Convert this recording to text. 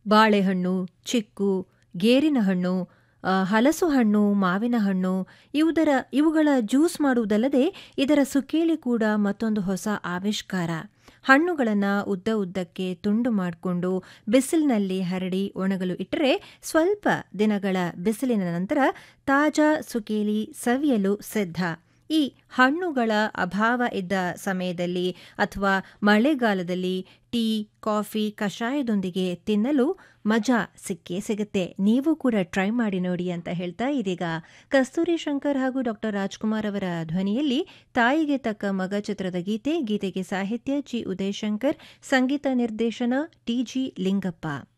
ಬಾಳೆಹಣ್ಣು ಚಿಕ್ಕು ಗೇರಿನ ಹಣ್ಣು ಆ, ಹಲಸು ಹಣ್ಣು ಮಾವಿನ ಹಣ್ಣು ಇವುದರ ಇವುಗಳ ಜ್ಯೂಸ್ ಮಾಡುವುದಲ್ಲದೆ ಇದರ ಸುಕೇಳಿ ಕೂಡ ಮತ್ತೊಂದು ಹೊಸ ಆವಿಷ್ಕಾರ ಹಣ್ಣುಗಳನ್ನು ಉದ್ದ ಉದ್ದಕ್ಕೆ ತುಂಡು ಮಾಡಿಕೊಂಡು ಬಿಸಿಲಿನಲ್ಲಿ ಹರಡಿ ಒಣಗಲು ಇಟ್ಟರೆ ಸ್ವಲ್ಪ ದಿನಗಳ ಬಿಸಿಲಿನ ನಂತರ ತಾಜಾ ಸುಕೇಲಿ ಸವಿಯಲು ಸಿದ್ಧ ಈ ಹಣ್ಣುಗಳ ಅಭಾವ ಇದ್ದ ಸಮಯದಲ್ಲಿ ಅಥವಾ ಮಳೆಗಾಲದಲ್ಲಿ ಟೀ ಕಾಫಿ ಕಷಾಯದೊಂದಿಗೆ ತಿನ್ನಲು ಮಜಾ ಸಿಕ್ಕೇ ಸಿಗುತ್ತೆ ನೀವು ಕೂಡ ಟ್ರೈ ಮಾಡಿ ನೋಡಿ ಅಂತ ಹೇಳ್ತಾ ಇದೀಗ ಕಸ್ತೂರಿ ಶಂಕರ್ ಹಾಗೂ ಡಾಕ್ಟರ್ ರಾಜ್ಕುಮಾರ್ ಅವರ ಧ್ವನಿಯಲ್ಲಿ ತಾಯಿಗೆ ತಕ್ಕ ಮಗ ಚಿತ್ರದ ಗೀತೆ ಗೀತೆಗೆ ಸಾಹಿತ್ಯ ಜಿ ಉದಯಶಂಕರ್ ಸಂಗೀತ ನಿರ್ದೇಶನ ಟಿ ಜಿ ಲಿಂಗಪ್ಪ